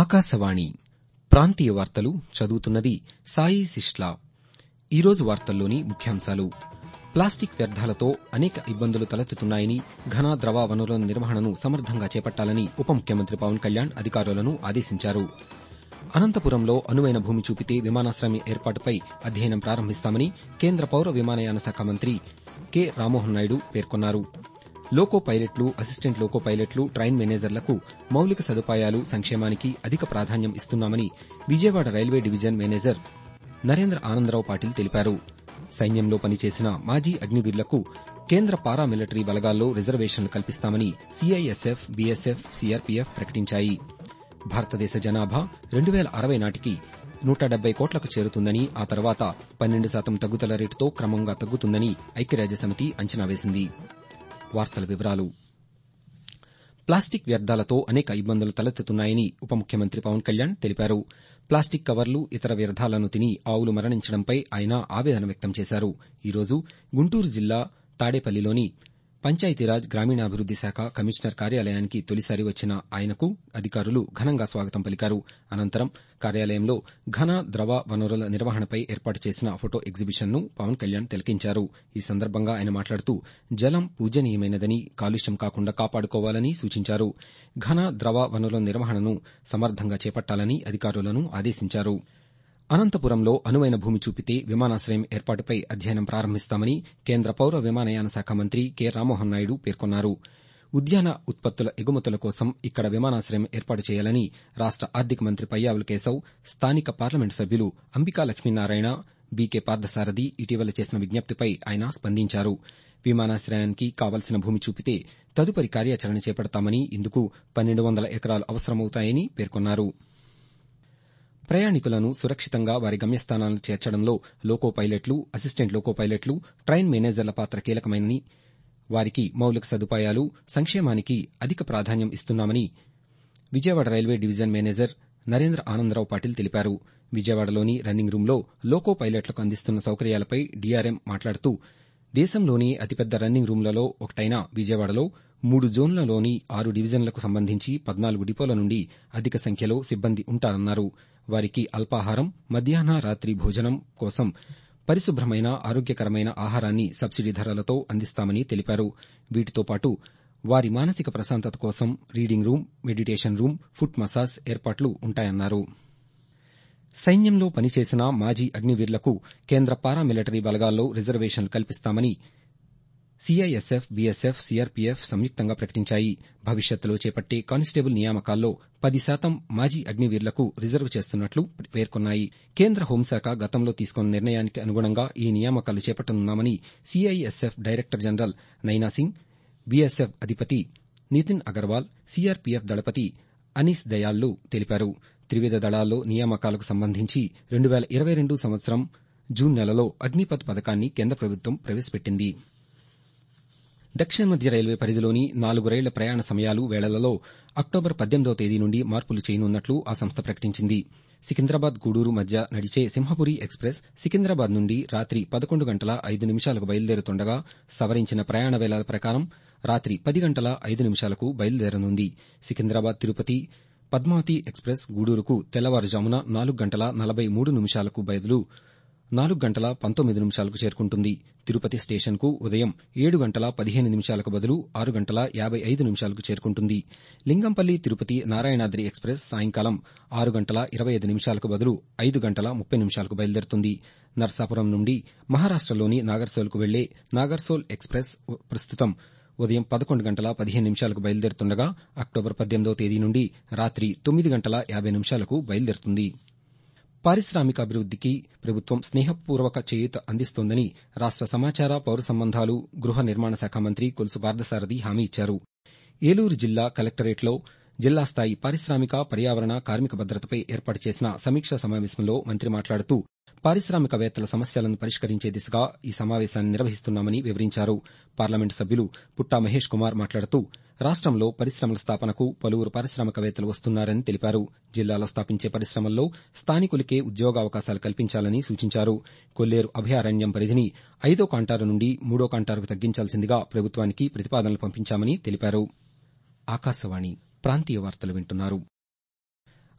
ఆకాశవాణి ప్రాంతీయ వార్తలు చదువుతున్నది సాయి సిష్లా ఈరోజు వార్తల్లోని ముఖ్యాంశాలు ప్లాస్టిక్ వ్యర్థాలతో అనేక ఇబ్బందులు తలెత్తుతున్నాయని ఘన ద్రవ వనరుల నిర్వహణను సమర్థంగా చేపట్టాలని ఉప ముఖ్యమంత్రి పవన్ కళ్యాణ్ అధికారులను ఆదేశించారు అనంతపురంలో అనువైన భూమి చూపితే విమానాశ్రయం ఏర్పాటుపై అధ్యయనం ప్రారంభిస్తామని కేంద్ర పౌర విమానయాన శాఖ మంత్రి కె రామ్మోహన్ నాయుడు పేర్కొన్నారు లోకో పైలట్లు అసిస్టెంట్ లోకో పైలట్లు ట్రైన్ మేనేజర్లకు మౌలిక సదుపాయాలు సంక్షేమానికి అధిక ప్రాధాన్యం ఇస్తున్నామని Vijayawada railway division manager Narendra Anandarao Patil తెలిపారు సైన్యంలో పనిచేసిన మాజీ అగ్నివీరులకు కేంద్ర పారామిలిటరీ బలగాల్లో రిజర్వేషన్లు కల్పిస్తామని సీఐఎస్ఎఫ్ బీఎస్ఎఫ్ సీఆర్పీఎఫ్ ప్రకటించాయి భారతదేశ జనాభా రెండు వేల అరవై నాటికి నూట డెబ్బై కోట్లకు చేరుతుందని ఆ తర్వాత పన్నెండు శాతం తగ్గుదల రేటుతో క్రమంగా తగ్గుతుందని ఐక్యరాజ్యసమితి అంచనా వేసింది వార్తల వివరాలు ప్లాస్టిక్ వ్యర్థాలతో అనేక ఇబ్బందులు తలెత్తుతున్నాయని ఉప ముఖ్యమంత్రి పవన్ కళ్యాణ్ తెలిపారు ప్లాస్టిక్ కవర్లు ఇతర వ్యర్థాలను తిని ఆవులు మరణించడంపై ఆయన ఆవేదన వ్యక్తం చేశారు ఈరోజు గుంటూరు జిల్లా తాడేపల్లిలోని పంచాయతీరాజ్ గ్రామీణాభివృద్ది శాఖ కమిషనర్ కార్యాలయానికి తొలిసారి వచ్చిన ఆయనకు అధికారులు ఘనంగా స్వాగతం పలికారు అనంతరం కార్యాలయంలో ఘన ద్రవ వనరుల నిర్వహణపై ఏర్పాటు చేసిన ఫోటో ఎగ్జిబిషన్ను పవన్ కళ్యాణ్ తిలకించారు ఈ సందర్భంగా ఆయన మాట్లాడుతూ జలం పూజనీయమైనదని కాలుష్యం కాకుండా కాపాడుకోవాలని సూచించారు ఘన ద్రవ వనరుల నిర్వహణను సమర్థంగా చేపట్టాలని అధికారులను ఆదేశించారు అనంతపురంలో అనువైన భూమి చూపితే విమానాశ్రయం ఏర్పాటుపై అధ్యయనం ప్రారంభిస్తామని కేంద్ర పౌర విమానయాన శాఖ మంత్రి కె రామ్మోహన్ నాయుడు పేర్కొన్నారు ఉద్యాన ఉత్పత్తుల ఎగుమతుల కోసం ఇక్కడ విమానాశ్రయం ఏర్పాటు చేయాలని రాష్ట ఆర్థిక మంత్రి పయ్యావుల కేశవ్ స్థానిక పార్లమెంటు సభ్యులు అంబికా లక్ష్మీనారాయణ బీకే పార్థసారథి ఇటీవల చేసిన విజ్ఞప్తిపై ఆయన స్పందించారు విమానాశ్రయానికి కావలసిన భూమి చూపితే తదుపరి కార్యాచరణ చేపడతామని ఇందుకు పన్నెండు వందల ఎకరాలు అవసరమవుతాయని పేర్కొన్నారు ప్రయాణికులను సురక్షితంగా వారి గమ్యస్థానాలకు చేర్చడంలో లోకో పైలట్లు అసిస్టెంట్ లోకో పైలట్లు ట్రైన్ మేనేజర్ల పాత్ర కీలకమైనని వారికి మౌలిక సదుపాయాలు సంక్షేమానికి అధిక ప్రాధాన్యం ఇస్తున్నామని Vijayawada railway division manager Narendra Anandarao Patil తెలిపారు విజయవాడలోని రన్నింగ్ రూంలో లోకో పైలట్లకు అందిస్తున్న సౌకర్యాలపై డీఆర్ఎం మాట్లాడుతూ దేశంలోని అతిపెద్ద రన్నింగ్ రూంలలో ఒకటైన విజయవాడలో మూడు జోన్లలోని ఆరు డివిజన్లకు సంబంధించి పద్నాలుగు డిపోల నుండి అధిక సంఖ్యలో సిబ్బంది ఉంటారన్నారు వారికి అల్పాహారం మధ్యాహ్న రాత్రి భోజనం కోసం పరిశుభ్రమైన ఆరోగ్యకరమైన ఆహారాన్ని సబ్సిడీ ధరలతో అందిస్తామని తెలిపారు వీటితో పాటు వారి మానసిక ప్రశాంతత కోసం reading room meditation room foot massage ఏర్పాట్లు ఉంటాయన్నారు సైన్యంలో పనిచేసిన మాజీ అగ్నివీరులకు కేంద్ర పారామిలిటరీ బలగాల్లో రిజర్వేషన్లు కల్పిస్తామని సీఐఎస్ఎఫ్ బీఎస్ఎఫ్ సీఆర్పీఎఫ్ సంయుక్తంగా ప్రకటించాయి భవిష్యత్తులో చేపట్టే కానిస్టేబుల్ నియామకాల్లో పది శాతం మాజీ అగ్నివీరులకు రిజర్వ్ చేస్తున్నట్లు పేర్కొన్నాయి కేంద్ర హోంశాఖ గతంలో తీసుకున్న నిర్ణయానికి అనుగుణంగా ఈ నియామకాలు చేపట్టనున్నామని సీఐఎస్ఎఫ్ డైరెక్టర్ జనరల్ నైనాసింగ్ బీఎస్ఎఫ్ అధిపతి నితిన్ అగర్వాల్ సీఆర్పీఎఫ్ దళపతి అనీస్ దయాళ్లు తెలిపారు త్రివిధ దళాల్లో నియామకాలకు సంబంధించి రెండు వేల ఇరవై రెండు సంవత్సరం జూన్ నెలలో అగ్నిపథ్ పథకాన్ని కేంద్ర ప్రభుత్వం ప్రవేశపెట్టింది దక్షిణ మధ్య రైల్వే పరిధిలోని నాలుగు రైళ్ల ప్రయాణ సమయాలు వేళలలో అక్టోబర్ పద్దెనిమిదవ తేదీ నుండి మార్పులు చేయనున్నట్లు ఆ సంస్థ ప్రకటించింది సికింద్రాబాద్ గూడూరు మధ్య నడిచే సింహపురి ఎక్స్ప్రెస్ సికింద్రాబాద్ నుండి రాత్రి పదకొండు గంటల ఐదు నిమిషాలకు బయలుదేరుతుండగా సవరించిన ప్రయాణ వేళల ప్రకారం రాత్రి పది గంటల ఐదు నిమిషాలకు బయలుదేరనుంది సికింద్రాబాద్ తిరుపతి పద్మావతి ఎక్స్ప్రెస్ గూడూరుకు తెల్లవారుజామున నాలుగు గంటల నలభై మూడు నిమిషాలకు బదులు నాలుగు గంటల పంతొమ్మిది నిమిషాలకు చేరుకుంటుంది తిరుపతి స్టేషన్కు ఉదయం ఏడు గంటల పదిహేను నిమిషాలకు బదులు ఆరు గంటల యాబై ఐదు నిమిషాలకు చేరుకుంటుంది లింగంపల్లి తిరుపతి నారాయణాద్రి ఎక్స్ప్రెస్ సాయంకాలం ఆరు గంటల ఇరవై ఐదు నిమిషాలకు బదులు ఐదు గంటల ముప్పై నిమిషాలకు బయలుదేరుతుంది నర్సాపురం నుండి మహారాష్టలోని నాగర్సోల్కు వెళ్లే నాగర్సోల్ ఎక్స్ప్రెస్ ప్రస్తుతం ఉదయం పదకొండు గంటల పదిహేను నిమిషాలకు బయలుదేరుతుండగా అక్టోబర్ పద్దెనిమిదవ తేదీ నుండి రాత్రి తొమ్మిది గంటల యాబై నిమిషాలకు బయలుదేరుతుంది పారిశ్రామికాభివృద్దికి ప్రభుత్వం స్నేహపూర్వక చేయూత అందిస్తోందని రాష్ట సమాచార పౌర సంబంధాలు గృహ నిర్మాణ శాఖ మంత్రి కొలుసు పార్థసారథి హామీ ఇచ్చారు ఏలూరు జిల్లా కలెక్టరేట్లో జిల్లా స్థాయి పారిశ్రామిక పర్యావరణ కార్మిక భద్రతపై ఏర్పాటు చేసిన సమీక్షా సమావేశంలో మంత్రి మాట్లాడుతూ పారిశ్రామికవేత్తల సమస్యలను పరిష్కరించే దిశగా ఈ సమావేశాన్ని నిర్వహిస్తున్నామని వివరించారు పార్లమెంటు సభ్యులు పుట్టా మహేష్ కుమార్ మాట్లాడుతూ రాష్టంలో పరిశ్రమల స్థాపనకు పలువురు పారిశ్రామికవేత్తలు వస్తున్నారని తెలిపారు జిల్లాలో స్థాపించే పరిశ్రమల్లో స్థానికులకే ఉద్యోగావకాశాలు కల్పించాలని సూచించారు కొల్లేరు అభయారణ్యం పరిధిని ఐదో కాంటారు నుండి మూడో కాంటారుకు తగ్గించాల్సిందిగా ప్రభుత్వానికి ప్రతిపాదనలు పంపించామని తెలిపారు ఆకాశవాణి ప్రాంతీయ వార్తలు వింటున్నారు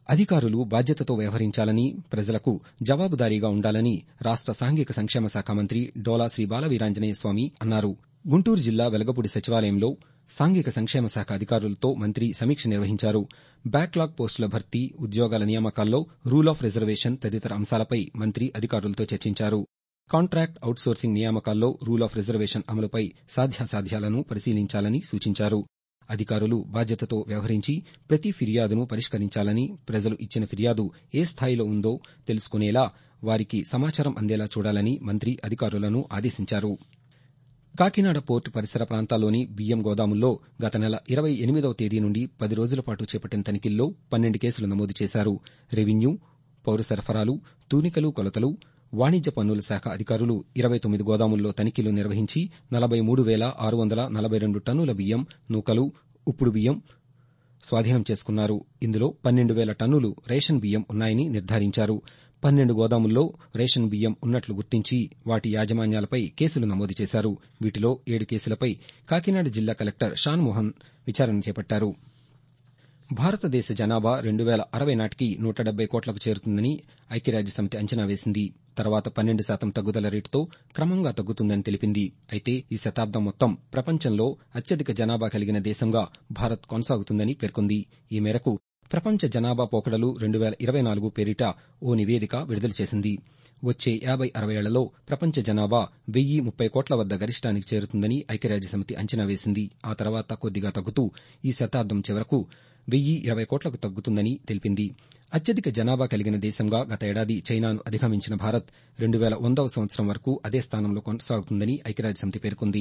అధికారులు బాధ్యతతో వ్యవహరించాలని ప్రజలకు జవాబుదారీగా ఉండాలని రాష్ట సాంఘిక సంక్షేమ శాఖ మంత్రి డోలా శ్రీ బాలవీరాంజనేయ స్వామి అన్నారు గుంటూరు జిల్లా వెలగపూడి సచివాలయంలో సాంఘిక సంక్షేమ శాఖ అధికారులతో మంత్రి సమీక్ష నిర్వహించారు బ్యాక్లాగ్ పోస్టుల భర్తీ ఉద్యోగాల నియామకాల్లో రూల్ ఆఫ్ రిజర్వేషన్ తదితర అంశాలపై మంత్రి అధికారులతో చర్చించారు కాంట్రాక్ట్ అవుట్సోర్సింగ్ నియామకాల్లో రూల్ ఆఫ్ రిజర్వేషన్ అమలుపై సాధ్యాసాధ్యాలను పరిశీలించాలని సూచించారు అధికారులు బాధ్యతతో వ్యవహరించి ప్రతి ఫిర్యాదును పరిష్కరించాలని ప్రజలు ఇచ్చిన ఫిర్యాదు ఏ స్థాయిలో ఉందో తెలుసుకునేలా వారికి సమాచారం అందేలా చూడాలని మంత్రి అధికారులను ఆదేశించారు కాకినాడ పోర్టు పరిసర ప్రాంతాల్లోని బియ్యం గోదాముల్లో గత నెల ఇరవై ఎనిమిదవ తేదీ నుండి పది రోజుల పాటు చేపట్టిన తనిఖీల్లో పన్నెండు కేసులు నమోదు చేశారు రెవెన్యూ పౌర సరఫరాలు తూనికలు కొలతలు వాణిజ్య పన్నుల శాఖ అధికారులు ఇరవై తొమ్మిది గోదాముల్లో తనిఖీలు నిర్వహించి నలభై మూడు వేల ఆరు వందల నలభై రెండు టన్నుల బియ్యం నూకలు ఉప్పుడు బియ్యం స్వాధీనం చేసుకున్నారు ఇందులో పన్నెండు వేల టన్నులు రేషన్ బియ్యం ఉన్నాయని నిర్ధారించారు పన్నెండు గోదాముల్లో రేషన్ బియ్యం ఉన్నట్లు గుర్తించి వాటి యాజమాన్యాలపై కేసులు నమోదు చేశారు వీటిలో ఏడు కేసులపై కాకినాడ జిల్లా కలెక్టర్ షాన్ మోహన్ విచారణ చేపట్టారు భారతదేశ జనాభా రెండు వేల అరవై నాటికి నూట డెబ్బై కోట్లకు చేరుతుందని ఐక్యరాజ్యసమితి అంచనా వేసింది తర్వాత పన్నెండు శాతం తగ్గుదల రేటుతో క్రమంగా తగ్గుతుందని తెలిపింది అయితే ఈ శతాబ్దం మొత్తం ప్రపంచంలో అత్యధిక జనాభా కలిగిన దేశంగా భారత్ కొనసాగుతుందని పేర్కొంది ఈ మేరకు ప్రపంచ జనాభా పోకడలు రెండు వేల ఇరవై నాలుగు పేరిట ఓ నివేదిక విడుదల చేసింది వచ్చే యాబై అరవైళ్లలో ప్రపంచ జనాభా వెయ్యి ముప్పై కోట్ల వద్ద గరిష్టానికి చేరుతుందని ఐక్యరాజ్యసమితి అంచనా వేసింది ఆ తర్వాత కొద్దిగా తగ్గుతూ ఈ శతాబ్దం చివరకు వెయ్యి ఇరవై కోట్లకు తగ్గుతుందని తెలిపింది అత్యధిక జనాభా కలిగిన దేశంగా గత ఏడాది చైనాను అధిగమించిన భారత్ రెండు వేల వందవ సంవత్సరం వరకు అదే స్థానంలో కొనసాగుతుందని ఐక్యరాజ్యసమితి పేర్కొంది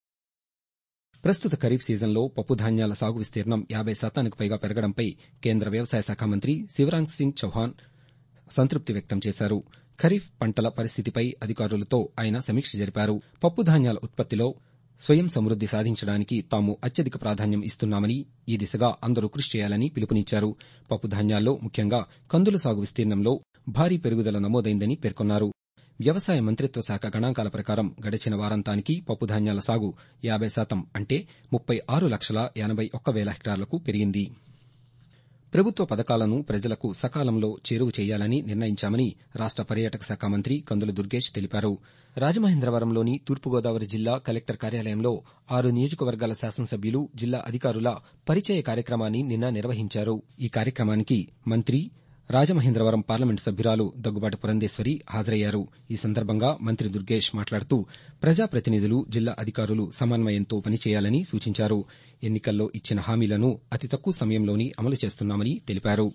ప్రస్తుత ఖరీఫ్ సీజన్లో పప్పుధాన్యాల సాగు విస్తీర్ణం యాబై శాతానికి పైగా పెరగడంపై కేంద్ర వ్యవసాయ శాఖ మంత్రి శివరాజ్ సింగ్ చౌహాన్ సంతృప్తి వ్యక్తం చేశారు ఖరీఫ్ పంటల పరిస్థితిపై అధికారులతో ఆయన సమీక్ష జరిపారు పప్పుధాన్యాల ఉత్పత్తిలో స్వయం సమృద్ది సాధించడానికి తాము అత్యధిక ప్రాధాన్యం ఇస్తున్నామని ఈ దిశగా అందరూ కృషి చేయాలని పిలుపునిచ్చారు పప్పుధాన్యాల్లో ముఖ్యంగా కందుల సాగు విస్తీర్ణంలో భారీ పెరుగుదల నమోదైందని పేర్కొన్నారు వ్యవసాయ మంత్రిత్వ శాఖ గణాంకాల ప్రకారం గడిచిన వారాంతానికి పప్పుధాన్యాల సాగు యాబై శాతం అంటే ముప్పై ఆరు లక్షల ఎనబై ఒక్క వేల హెక్టార్లకు పెరిగింది ప్రభుత్వ పథకాలను ప్రజలకు సకాలంలో చేరువ చేయాలని నిర్ణయించామని రాష్ట పర్యాటక శాఖ మంత్రి కందుల దుర్గేష్ తెలిపారు రాజమహేంద్రవరంలోని తూర్పుగోదావరి జిల్లా కలెక్టర్ కార్యాలయంలో ఆరు నియోజకవర్గాల శాసనసభ్యులు జిల్లా అధికారుల పరిచయ కార్యక్రమాన్ని నిన్న నిర్వహించారు ఈ కార్యక్రమానికి మంత్రి రాజమహేంద్రవరం పార్లమెంటు సభ్యురాలు దగ్గుబాటి పురంధేశ్వరి హాజరయ్యారు ఈ సందర్భంగా మంత్రి దుర్గేష్ మాట్లాడుతూ ప్రజాప్రతినిధులు జిల్లా అధికారులు సమన్వయంతో పనిచేయాలని సూచించారు ఎన్నికల్లో ఇచ్చిన హామీలను అతి తక్కువ సమయంలోనే అమలు చేస్తున్నామని తెలిపారు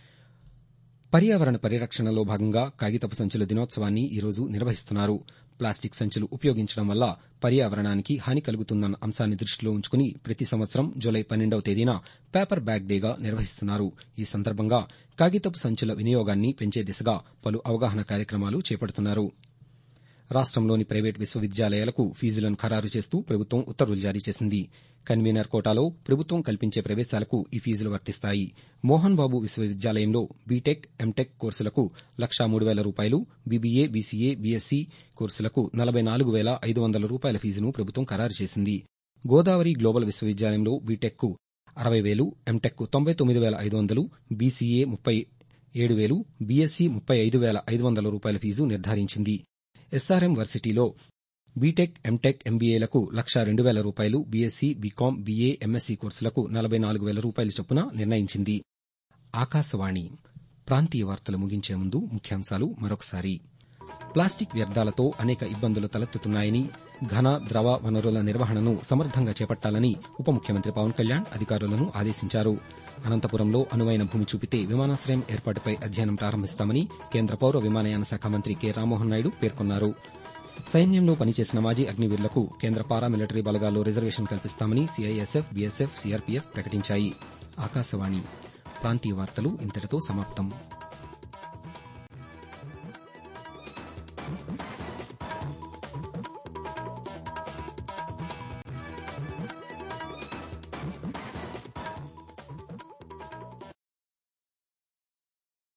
పర్యావరణ పరిరక్షణలో భాగంగా కాగితపు సంచుల దినోత్సవాన్ని ఈరోజు నిర్వహిస్తున్నారు ప్లాస్టిక్ సంచులు ఉపయోగించడం వల్ల పర్యావరణానికి హాని కలుగుతుందన్న అంశాన్ని దృష్టిలో ఉంచుకుని ప్రతి సంవత్సరం జూలై పన్నెండవ తేదీన పేపర్ బ్యాగ్ డేగా నిర్వహిస్తున్నారు ఈ సందర్భంగా కాగితపు సంచుల వినియోగాన్ని పెంచే దిశగా పలు అవగాహన కార్యక్రమాలు చేపడుతున్నారు రాష్టంలోని ప్రైవేటు విశ్వవిద్యాలయాలకు ఫీజులను ఖరారు చేస్తూ ప్రభుత్వం ఉత్తర్వులు జారీ చేసింది కన్వీనర్ కోటాలో ప్రభుత్వం కల్పించే ప్రవేశాలకు ఈ ఫీజులు వర్తిస్తాయి మోహన్ బాబు విశ్వవిద్యాలయంలో బీటెక్ ఎంటెక్ కోర్సులకు లక్షా మూడు వేల రూపాయలు బీబీఏ బీసీఏ బీఎస్సీ కోర్సులకు నలభై నాలుగు వేల ఐదు వందల రూపాయల ఫీజును ప్రభుత్వం ఖరారు చేసింది గోదావరి గ్లోబల్ విశ్వవిద్యాలయంలో బీటెక్కు అరవై వేలు ఎంటెక్కు తొంభై తొమ్మిది వేల ఐదు వందలు బీసీఏ ముప్పై ఏడు వేలు బీఎస్సీ ముప్పై ఐదు వేల ఐదు వందల రూపాయల ఫీజు నిర్ధారించింది ఎస్ఆర్ఎం వర్సిటీలో బీటెక్ ఎంటెక్ ఎంబీఏలకు లక్ష రెండు వేల రూపాయలు బీఎస్సీ బీకాం బీఏ ఎంఎస్సీ కోర్సులకు నలభై నాలుగు వేల రూపాయల చొప్పున నిర్ణయించింది ఆకాశవాణి ప్రాంతీయ వార్తలు ముగించే ముందు ముఖ్యాంశాలు మరొకసారి ప్లాస్టిక్ వ్యర్థాలతో అనేక ఇబ్బందులు తలెత్తుతున్నాయని ఘన ద్రవ వనరుల నిర్వహణను సమర్థంగా చేపట్టాలని ఉప ముఖ్యమంత్రి పవన్ కళ్యాణ్ అధికారులను ఆదేశించారు అనంతపురంలో అనువైన భూమి చూపితే విమానాశ్రయం ఏర్పాటుపై అధ్యయనం ప్రారంభిస్తామని కేంద్ర పౌర విమానయాన శాఖ మంత్రి కె రామ్మోహన్ నాయుడు పేర్కొన్నారు సైన్యంలో పనిచేసిన మాజీ అగ్నివీరులకు కేంద్ర పారామిలిటరీ బలగాల్లో రిజర్వేషన్ కల్పిస్తామని సీఐఎస్ఎఫ్ బీఎస్ఎఫ్ సీఆర్పీఎఫ్ ప్రకటించాయి ఆకాశవాణి ప్రాంతీయ వార్తలు ఇంతటితో సమాప్తం